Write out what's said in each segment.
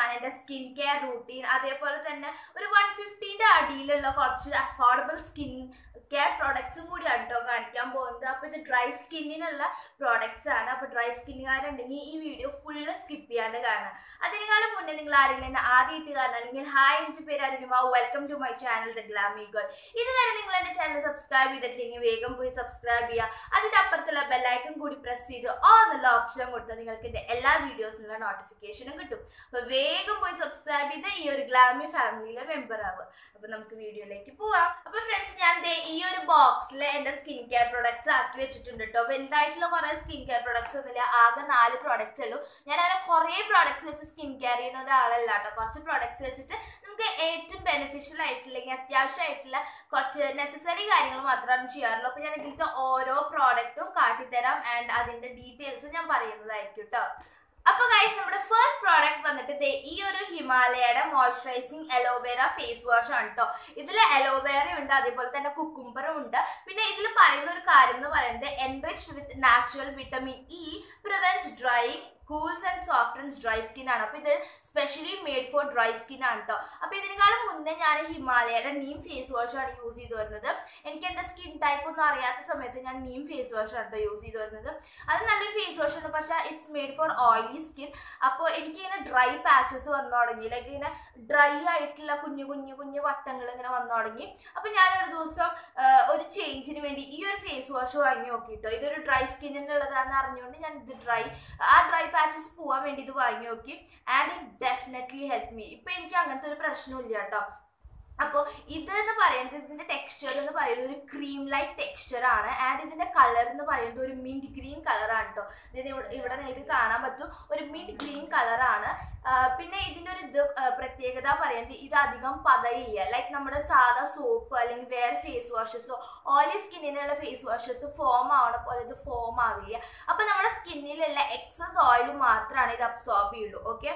എൻ്റെ skin care routine അതേപോലെ തന്നെ ഒരു വൺ ഫിഫ്റ്റീൻ്റെ അടിയിലുള്ള കുറച്ച് അഫോർഡബിൾ സ്കിൻ കെയർ പ്രോഡക്ട്സും കൂടിയാണ് കേട്ടോ കാണിക്കാൻ പോകുന്നത് അപ്പോൾ ഇത് ഡ്രൈ സ്കിന്നിനുള്ള പ്രോഡക്ട്സ് ആണ് അപ്പോൾ ഡ്രൈ സ്കിന്നുകാരുണ്ടെങ്കിൽ ഈ വീഡിയോ ഫുള്ള് സ്കിപ്പ് ചെയ്യാണ്ട് കാണാം അതിനേക്കാളും മുന്നേ നിങ്ങൾ ആരെങ്കിലും എന്നെ ആദ്യമായിട്ട് കാണുകയാണെങ്കിൽ ഹായ് എൻ്റെ പേര് Arunima welcome to my channel the glammy girl ഇതുവരെ നിങ്ങൾ എൻ്റെ ചാനൽ സബ്സ്ക്രൈബ് ചെയ്തിട്ടില്ലെങ്കിൽ വേഗം പോയി സബ്സ്ക്രൈബ് ചെയ്യുക അതിൻ്റെ അപ്പുറത്തുള്ള ബെല്ലൈക്കൺ കൂടി പ്രസ് ചെയ്ത് ഓ എന്നുള്ള ഓപ്ഷൻ കൊടുത്താൽ നിങ്ങൾക്ക് എൻ്റെ എല്ലാ വീഡിയോസിനുള്ള നോട്ടിഫിക്കേഷനും കിട്ടും അപ്പോൾ വേഗം പോയി സബ്സ്ക്രൈബ് ചെയ്ത് ഈ ഒരു ഗ്ലാമി ഫാമിലിയിലെ മെമ്പർ ആവുക അപ്പോൾ നമുക്ക് വീഡിയോയിലേക്ക് പോവാം അപ്പോൾ ഫ്രണ്ട്സ് ഞാൻ ദേ ഈ ഒരു ബോക്സിൽ എൻ്റെ സ്കിൻ കെയർ പ്രൊഡക്ട്സ് ആക്കി വെച്ചിട്ടുണ്ട് കേട്ടോ വലുതായിട്ടുള്ള കുറേ സ്കിൻ കെയർ പ്രൊഡക്ട്സ് ഒന്നുമില്ല ആകെ നാല് പ്രോഡക്റ്റ്സ് ഉള്ളൂ ഞാൻ അങ്ങനെ കുറേ പ്രോഡക്ട്സ് വെച്ച് സ്കിൻ കെയർ ചെയ്യുന്ന ഒരാളല്ല കേട്ടോ കുറച്ച് പ്രോഡക്ട്സ് വെച്ചിട്ട് നമുക്ക് ഏറ്റവും ബെനിഫിഷ്യൽ ആയിട്ടുള്ള അത്യാവശ്യമായിട്ടുള്ള കുറച്ച് നെസസറി കാര്യങ്ങൾ മാത്രമാണ് ചെയ്യാറുള്ളൂ അപ്പോൾ ഞാൻ ഇതിലത്തെ ഓരോ പ്രോഡക്റ്റും കാട്ടിത്തരാം ആൻഡ് അതിൻ്റെ ഡീറ്റെയിൽസ് ഞാൻ പറയുന്നതായിരിക്കും കേട്ടോ അപ്പൊ ഗൈസ് നമ്മുടെ ഫസ്റ്റ് പ്രോഡക്റ്റ് വന്നിട്ട് ദേ ഈ ഒരു ഹിമാലയയുടെ മോയ്സ്ചറൈസിങ് അലോവേര ഫേസ് വാഷ് ആണ് കേട്ടോ ഇതിൽ അലോവേര ഉണ്ട് അതേപോലെ തന്നെ കുക്കുംബറും ഉണ്ട് പിന്നെ ഇതിൽ പറയുന്ന ഒരു കാര്യം എന്ന് പറയുന്നത് enriched with natural vitamin E prevents drying cools and softens dry skin ആണ് അപ്പോൾ ഇത് specially made for dry skin ആണ് കേട്ടോ അപ്പോൾ ഇതിനേക്കാളും മുന്നേ ഞാൻ ഹിമാലയയുടെ നീം ഫേസ് വാഷ് ആണ് യൂസ് ചെയ്ത് വരുന്നത് എനിക്ക് എൻ്റെ സ്കിൻ ടൈപ്പ് ഒന്നും അറിയാത്ത സമയത്ത് ഞാൻ നീം ഫേസ് വാഷ് ആണ് കേട്ടോ യൂസ് ചെയ്ത് വരുന്നത് അത് നല്ലൊരു ഫേസ് വാഷ് ആണ് പക്ഷേ it's made for oily skin അപ്പോൾ എനിക്കിങ്ങനെ ഡ്രൈ പാച്ചസ് വന്നു തുടങ്ങി ലൈക്ക് ഇങ്ങനെ ഡ്രൈ ആയിട്ടുള്ള കുഞ്ഞു കുഞ്ഞു കുഞ്ഞു വട്ടങ്ങൾ ഇങ്ങനെ വന്നു തുടങ്ങി അപ്പോൾ ഞാനൊരു ദിവസം ഒരു ചേഞ്ചിന് വേണ്ടി ഈ ഒരു ഫേസ് വാഷ് വാങ്ങി നോക്കിട്ടോ ഇതൊരു ഡ്രൈ സ്കിന്നിനുള്ളതാണെന്ന് അറിഞ്ഞുകൊണ്ട് ഞാൻ ഇത് ഡ്രൈ ആ ഡ്രൈ പാച്ചസ് പോവാൻ വേണ്ടി ഇത് വാങ്ങി നോക്കി and it definitely help me ഇപ്പൊ എനിക്ക് അങ്ങനത്തെ ഒരു പ്രശ്നമില്ല കേട്ടോ അപ്പോൾ ഇത് എന്ന് പറയുന്നത് ഇതിന്റെ ടെക്സ്ചർ എന്ന് പറയുന്നത് ഒരു ക്രീം ലൈക്ക് ടെക്സ്ചർ ആണ് ആൻഡ് ഇതിന്റെ കളർ എന്ന് പറയുന്നത് ഒരു മിന്റ് ഗ്രീൻ കളറാണ് കേട്ടോ ഇത് ഇവിടെ നിങ്ങൾക്ക് കാണാൻ പറ്റും ഒരു മിന്റ് ഗ്രീൻ കളറാണ് പിന്നെ ഇതിന്റെ ഒരു ഇത് പ്രത്യേകത പറയുന്നത് ഇത് അധികം പതയില്ല ലൈക്ക് നമ്മുടെ സാധാ സോപ്പ് അല്ലെങ്കിൽ വേറെ ഫേസ് വാഷസോ ഓയിലി സ്കിന്നിനുള്ള ഫേസ് വാഷസ് ഫോം ആവണ പോലെ ഇത് ഫോം ആവില്ല അപ്പൊ നമ്മുടെ സ്കിന്നിലുള്ള എക്സസ് ഓയിൽ മാത്രമാണ് ഇത് അബ്സോർബ് ചെയ്യുള്ളൂ ഓക്കെ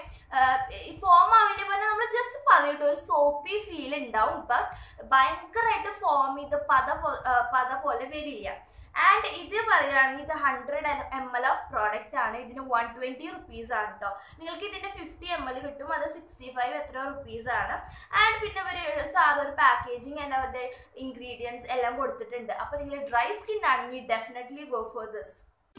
ഈ ഫോം ആവില്ല പോലെ നമ്മൾ ജസ്റ്റ് പതയിട്ട് ഒരു സോപ്പി ഫീൽ ഉണ്ടാവും ബട്ട് ഭയങ്കരമായിട്ട് ഫോം ചെയ്ത് പത പത പോലെ വരില്ല ആൻഡ് ഇത് പറയുകയാണെങ്കിൽ ഇത് hundred M L of product ആണ് ഇതിന് വൺ ട്വൻറ്റി റുപ്പീസ് ആണ് കേട്ടോ നിങ്ങൾക്ക് ഇതിന്റെ ഫിഫ്റ്റി എം എൽ കിട്ടും അത് സിക്സ്റ്റി ഫൈവ് എത്ര റുപ്പീസ് ആണ് ആൻഡ് പിന്നെ അവർ സാധാ ഒരു പാക്കേജിങ് ആൻഡ് അവരുടെ ഇൻഗ്രീഡിയൻസ് എല്ലാം കൊടുത്തിട്ടുണ്ട് അപ്പോൾ നിങ്ങൾ ഡ്രൈ സ്കിൻ ആണെങ്കിൽ ഡെഫിനറ്റ്ലി ഗോ ഫോർ ദിസ്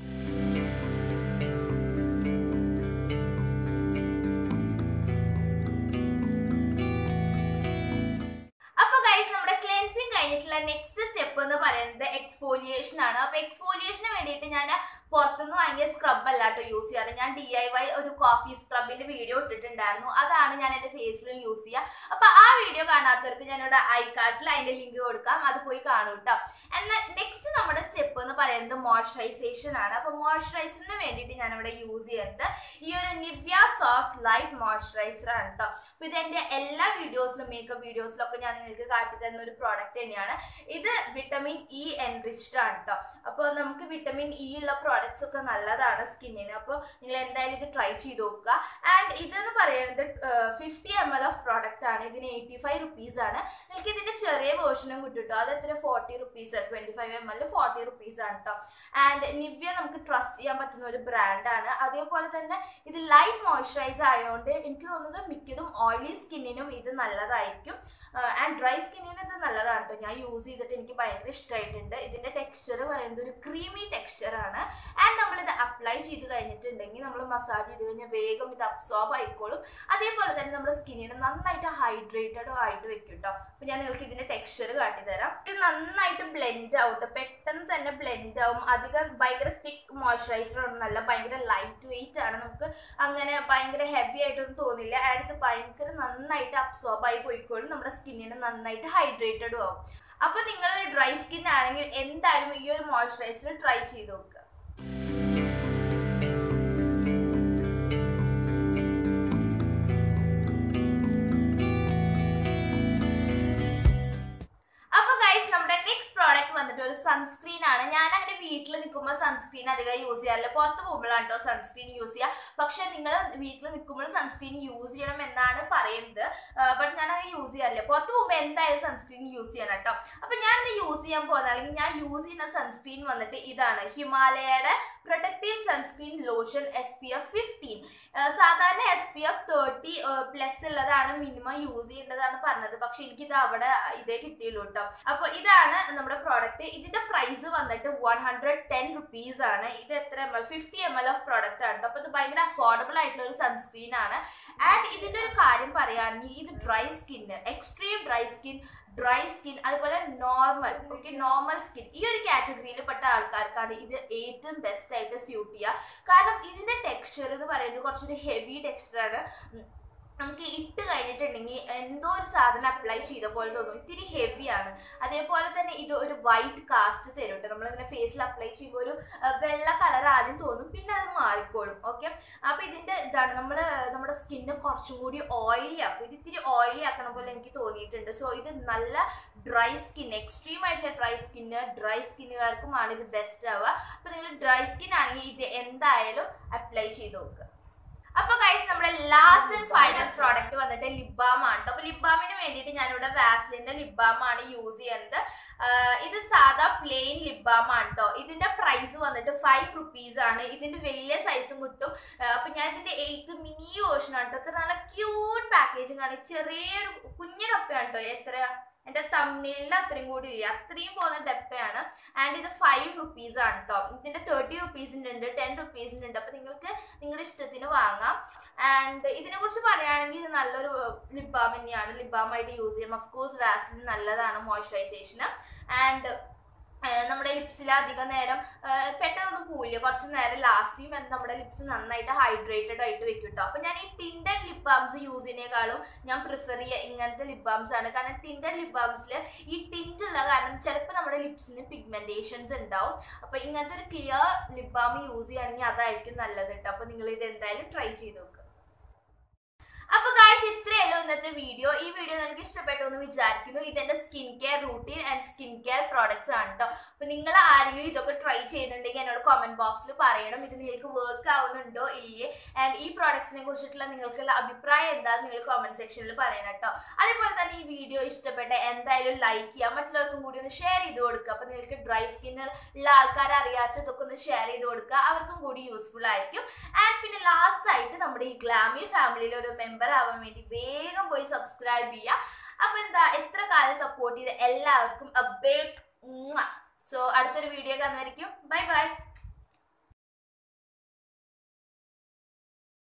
കഴിഞ്ഞിട്ടുള്ള നെക്സ്റ്റ് സ്റ്റെപ്പ് എന്ന് പറയുന്നത് എക്സ്ഫോലിയേഷൻ ആണ് അപ്പൊ എക്സ്ഫോലിയേഷന് വേണ്ടിയിട്ട് ഞാൻ പുറത്തുനിന്ന് വാങ്ങിയ സ്ക്രബ് അല്ല കേട്ടോ യൂസ് ചെയ്യാറ് ഞാൻ ഡി ഐ വൈ ഒരു കോഫി സ്ക്രബിന്റെ വീഡിയോ ഇട്ടിട്ടുണ്ടായിരുന്നു അതാണ് ഞാൻ എന്റെ ഫേസിലും യൂസ് ചെയ്യുക അപ്പൊ ആ വീഡിയോ കാണാത്തവർക്ക് ഞാനിവിടെ ഐ കാർഡിൽ അതിന്റെ ലിങ്ക് കൊടുക്കാം അത് പോയി കാണും കേട്ടോ എന്നാൽ നെക്സ്റ്റ് നമ്മുടെ സ്റ്റെപ്പ് എന്ന് പറയുന്നത് മോയ്സ്ചറൈസേഷൻ ആണ് അപ്പൊ മോയ്സ്ചറൈസറിന് വേണ്ടിയിട്ട് ഞാൻ ഇവിടെ യൂസ് ചെയ്യുന്നത് ഈ ഒരു നിവ്യ സോഫ്റ്റ് ലൈറ്റ് മോയ്സ്ചറൈസർ ആണ് കേട്ടോ അപ്പൊ ഇത് എന്റെ എല്ലാ വീഡിയോസിലും മേക്കപ്പ് വീഡിയോസിലും ഒക്കെ ഞാൻ നിങ്ങൾക്ക് കാട്ടി തരുന്ന ഒരു പ്രോഡക്റ്റ് തന്നെയാണ് ഇത് വിറ്റമിൻ ഇ എൻറിച്ച്ഡ് ആണ് കേട്ടോ അപ്പോൾ നമുക്ക് വിറ്റമിൻ ഇ ഉള്ള പ്രോഡക്ട്സ് ഒക്കെ നല്ലതാണ് സ്കിന്നിന് അപ്പോൾ നിങ്ങൾ എന്തായാലും ഇത് ട്രൈ ചെയ്ത് നോക്കുക ആൻഡ് ഇതെന്ന് പറയുന്നത് fifty M L of product ആണ് ഇതിന് എയ്റ്റി ഫൈവ് റുപ്പീസ് ആണ് നിങ്ങൾക്ക് ഇതിന്റെ ചെറിയ വേർഷനും കിട്ടും കേട്ടോ അത് എത്ര forty rupees twenty five M L forty rupees ആണ് കേട്ടോ ആൻഡ് നിവ്യ നമുക്ക് ട്രസ്റ്റ് ചെയ്യാൻ പറ്റുന്ന ഒരു ബ്രാൻഡാണ് അതേപോലെ തന്നെ ഇത് ലൈറ്റ് മോയ്സ്ചറൈസ് ആയതുകൊണ്ട് എനിക്ക് തോന്നുന്നത് മിക്കതും ഓയിലി സ്കിന്നിനും ഇത് നല്ലതായിരിക്കും ആൻഡ് ഡ്രൈ സ്കിന്നിന് ഇത് നല്ലതാണ് കേട്ടോ ഞാൻ യൂസ് ചെയ്തിട്ട് എനിക്ക് ഭയങ്കര ഇഷ്ടമായിട്ടുണ്ട് ഇതിന്റെ ടെക്സ്ചർ പറയുന്നത് ഒരു ക്രീമി ടെക്സ്ചർ ആണ് ആൻഡ് നമ്മൾ ഇത് അപ്ലൈ ചെയ്ത് കഴിഞ്ഞിട്ടുണ്ടെങ്കിൽ നമ്മൾ മസാജ് ചെയ്ത് കഴിഞ്ഞാൽ വേഗം ഇത് അബ്സോർബ് ആയിക്കോളും അതേപോലെ തന്നെ നമ്മുടെ സ്കിന്നിനെ നന്നായിട്ട് ഹൈഡ്രേറ്റഡ് ആയിട്ട് വെക്കും കേട്ടോ അപ്പൊ ഞാൻ നിങ്ങൾക്ക് ഇതിന്റെ ടെക്സ്ചർ കാട്ടിത്തരാം ഇത് നന്നായിട്ട് ബ്ലെൻഡ് ആവും പെട്ടെന്ന് തന്നെ ബ്ലെൻഡ് ആവും അധികം ഭയങ്കര തിക്ക് മോയ്സ്ചറൈസർ ഒന്നല്ല ഭയങ്കര ലൈറ്റ് വെയിറ്റ് ആണ് നമുക്ക് അങ്ങനെ ഭയങ്കര ഹെവി ആയിട്ടൊന്നും തോന്നില്ല ആൻഡ് ഇത് ഭയങ്കര നന്നായിട്ട് അബ്സോർബ് ആയി പോയിക്കോളും നമ്മുടെ സ്കിന്നിന് നന്നായിട്ട് ഹൈഡ്രേറ്റഡും ആവും അപ്പൊ നിങ്ങൾ ഒരു ഡ്രൈ സ്കിൻ ആണെങ്കിൽ എന്തായാലും ഈ ഒരു മോയ്സ്ചറൈസർ ട്രൈ ചെയ്ത് നോക്കുക പ്രോഡക്റ്റ് വന്നിട്ട് ഒരു സൺസ്ക്രീൻ ആണ് ഞാൻ അങ്ങനെ വീട്ടിൽ നിൽക്കുമ്പോൾ സൺസ്ക്രീൻ അധികം യൂസ് ചെയ്യാറില്ല പുറത്ത് പോകുമ്പോഴാണ് കേട്ടോ സൺസ്ക്രീൻ യൂസ് ചെയ്യുക പക്ഷെ നിങ്ങൾ വീട്ടിൽ നിൽക്കുമ്പോൾ സൺസ്ക്രീൻ യൂസ് ചെയ്യണം എന്നാണ് പറയുന്നത് ബട്ട് ഞാൻ അങ്ങനെ യൂസ് ചെയ്യാറില്ല പുറത്ത് പോകുമ്പോൾ എന്തായാലും സൺസ്ക്രീൻ യൂസ് ചെയ്യണം കേട്ടോ അപ്പൊ ഞാൻ ഇത് യൂസ് ചെയ്യാൻ പോകുന്ന അല്ലെങ്കിൽ ഞാൻ യൂസ് ചെയ്യുന്ന സൺസ്ക്രീൻ വന്നിട്ട് ഇതാണ് ഹിമാലയയുടെ protective sunscreen lotion S P F fifteen സാധാരണ S P F thirty plus ഉള്ളതാണ് മിനിമം യൂസ് ചെയ്യേണ്ടതാണ് പറഞ്ഞത് പക്ഷെ എനിക്കിത് അവിടെ ഇതേ കിട്ടിയുള്ളൂ കേട്ടോ അപ്പോൾ ഇതാണ് നമ്മുടെ പ്രോഡക്റ്റ് ഇതിന്റെ പ്രൈസ് വന്നിട്ട് വൺ ഹൺഡ്രഡ് ടെൻ റുപ്പീസ് ആണ് ഇത് എത്ര M L fifty M L of product ആണ് അപ്പോൾ ഇത് ഭയങ്കര അഫോർഡബിൾ ആയിട്ടുള്ള ഒരു സൺസ്ക്രീൻ ആണ് ആൻഡ് ഇതിന്റെ ഒരു കാര്യം പറയുകയാണെങ്കിൽ ഇത് dry skin extreme dry skin dry skin അതുപോലെ നോർമൽ ഓക്കെ നോർമൽ സ്കിൻ ഈ ഒരു കാറ്റഗറിയിൽ പെട്ട ആൾക്കാർക്കാണ് ഇത് ഏറ്റവും ബെസ്റ്റ് ആയിട്ട് സ്യൂട്ട് ചെയ്യുക കാരണം ഇതിന്റെ ടെക്സ്ചർ എന്ന് പറയുന്നത് കുറച്ചൊരു ഹെവി ടെക്സ്ചറാണ് നമുക്ക് ഇട്ട് കഴിഞ്ഞിട്ടുണ്ടെങ്കിൽ എന്തോ ഒരു സാധനം അപ്ലൈ ചെയ്ത പോലെ തോന്നും ഇത്തിരി ഹെവിയാണ് അതേപോലെ തന്നെ ഇത് ഒരു വൈറ്റ് കാസ്റ്റ് തരും കേട്ടോ നമ്മളിങ്ങനെ ഫേസിൽ അപ്ലൈ ചെയ്യുമ്പോൾ ഒരു ആ, വെള്ള കളർ ആദ്യം തോന്നും പിന്നെ അത് മാറിക്കോളും ഓക്കെ അപ്പൊ ഇതിന്റെ ഇതാണ് നമ്മൾ നമ്മുടെ സ്കിന്ന് കുറച്ചും കൂടി ഓയിലി ആക്കും ഇത് ഇത്തിരി ഓയിലി ആക്കണ പോലെ എനിക്ക് തോന്നിയിട്ടുണ്ട് സോ ഇത് നല്ല ഡ്രൈ സ്കിൻ എക്സ്ട്രീം ആയിട്ടുള്ള ഡ്രൈ സ്കിന്ന് ഡ്രൈ സ്കിന്നുകാർക്കുമാണ് ഇത് ബെസ്റ്റ് ആവുക അപ്പൊ നിങ്ങൾ ഡ്രൈ സ്കിൻ ആണെങ്കിൽ ഇത് എന്തായാലും അപ്ലൈ ചെയ്ത് നോക്കുക അപ്പൊ ഗൈസ് നമ്മുടെ ലാസ്റ്റ് ആൻഡ് ഫൈനൽ പ്രോഡക്റ്റ് വന്നിട്ട് ലിപ് ബാം ആണ് ട്ടോ. അപ്പൊ ലിപ് ബാമിന് വേണ്ടിയിട്ട് ഞാനിവിടെ വാസ്ലിന്റെ ലിപ് ബാം ആണ് യൂസ് ചെയ്യുന്നത് ആഹ് ഇത് സാധാ പ്ലെയിൻ ലിപ് ബാം ആണ് കേട്ടോ ഇതിന്റെ പ്രൈസ് വന്നിട്ട് ഫൈവ് റുപ്പീസ് ആണ് ഇതിന്റെ വലിയ സൈസും കിട്ടും ആഹ് അപ്പൊ ഞാൻ ഇതിന്റെ എയ്റ്റ് മിനി വേർഷൻ ആണ് കേട്ടോ നല്ല ക്യൂട്ട് പാക്കേജിംഗ് ആണ് ചെറിയൊരു കുഞ്ഞു ഡപ്പയാണ് കേട്ടോ എത്ര എന്റെ തമ്മിലിന്റെ അത്രയും കൂടി ഇല്ല അത്രയും പോകുന്ന ഡപ്പയാണ് ആൻഡ് ഇത് ഫൈവ് റുപ്പീസ് ആണ് കേട്ടോ ഇതിന്റെ തേർട്ടി റുപ്പീസിന്റെ ഉണ്ട് ടെൻ റുപ്പീസിന്റെ ഉണ്ട് അപ്പൊ നിങ്ങൾക്ക് നിങ്ങളുടെ ഇഷ്ടത്തിന് വാങ്ങാം ആൻഡ് ഇതിനെ കുറിച്ച് പറയുകയാണെങ്കിൽ ഇത് നല്ലൊരു ലിപ് ബാം തന്നെയാണ് ലിപ് ബാം ആയിട്ട് യൂസ് ചെയ്യാം ഓഫ് കോഴ്സ് വാസ്ലിൻ നല്ലതാണ് മോയ്സ്ചറൈസേഷന് ആൻഡ് നമ്മുടെ ലിപ്സിൽ അധികം നേരം ആ, പെട്ടെന്നൊന്നും പോവില്ല കുറച്ച് നേരം ലാസ്റ്റ് ചെയ്യും നമ്മുടെ ലിപ്സ് നന്നായിട്ട് ഹൈഡ്രേറ്റഡ് ആയിട്ട് വെക്കും കേട്ടോ അപ്പൊ ഞാൻ ഈ ടിൻഡഡ് ലിപ് ബാംസ് യൂസ് ചെയ്യുന്നതിനേക്കാളും ഞാൻ പ്രിഫർ ചെയ്യുക ഇങ്ങനത്തെ ലിപ് ബാംസ് ആണ് കാരണം ടിൻഡഡ് ലിപ് ബാംസിൽ ഈ ടിൻറ്റ് ഉള്ള കാരണം ചിലപ്പോൾ നമ്മുടെ ലിപ്സിന് പിഗ്മെന്റേഷൻസ് ഉണ്ടാവും അപ്പൊ ഇങ്ങനത്തെ ഒരു ക്ലിയർ ലിപ് ബാം യൂസ് ചെയ്യുകയാണെങ്കിൽ അതായിരിക്കും നല്ലത് കേട്ടോ അപ്പൊ നിങ്ങൾ ഇത് എന്തായാലും ട്രൈ ചെയ്ത് നോക്കുക അപ്പൊ ഗായ്സ് ഇത്രയേ ഉള്ളൂ ഇന്നത്തെ വീഡിയോ ഈ വീഡിയോ നിങ്ങൾക്ക് ഇഷ്ടപ്പെട്ടു എന്ന് വിചാരിക്കുന്നു ഇതെന്റെ skin care routine and skin care products ആണ് കേട്ടോ അപ്പൊ നിങ്ങൾ ആരെങ്കിലും ഇതൊക്കെ ട്രൈ ചെയ്യുന്നുണ്ടെങ്കിൽ എന്നോട് കമന്റ് ബോക്സിൽ പറയണം ഇത് നിങ്ങൾക്ക് വർക്ക് ആവുന്നുണ്ടോ ഇല്ലേ ആൻഡ് ഈ പ്രോഡക്ട്സിനെ കുറിച്ചിട്ടുള്ള നിങ്ങൾക്കുള്ള അഭിപ്രായം എന്താണെന്ന് നിങ്ങൾ കമന്റ് സെക്ഷനിൽ പറയണം കേട്ടോ അതേപോലെ തന്നെ ഈ വീഡിയോ ഇഷ്ടപ്പെട്ട എന്തായാലും ലൈക്ക് ചെയ്യാം മറ്റുള്ളവർക്കും കൂടി ഒന്ന് ഷെയർ ചെയ്ത് കൊടുക്കുക അപ്പൊ നിങ്ങൾക്ക് ഡ്രൈ സ്കിന്നിൽ ഉള്ള ആൾക്കാരെ അറിയാത്തതൊക്കെ ഒന്ന് ഷെയർ ചെയ്ത് കൊടുക്കുക അവർക്കും കൂടി യൂസ്ഫുൾ ആയിരിക്കും ആൻഡ് പിന്നെ ലാസ്റ്റ് ആയിട്ട് നമ്മുടെ ഈ ഗ്ലാമി ഫാമിലിയിൽ ഒരു മെമ്പർ ആവാൻ വേണ്ടി വേഗം പോയി സബ്സ്ക്രൈബ് ചെയ്യുക അപ്പൊ എന്താ എത്ര കാലം സപ്പോർട്ട് ചെയ്ത എല്ലാവർക്കും സോ അടുത്തൊരു വീഡിയോ കാണുമായിരിക്കും ബൈ ബൈ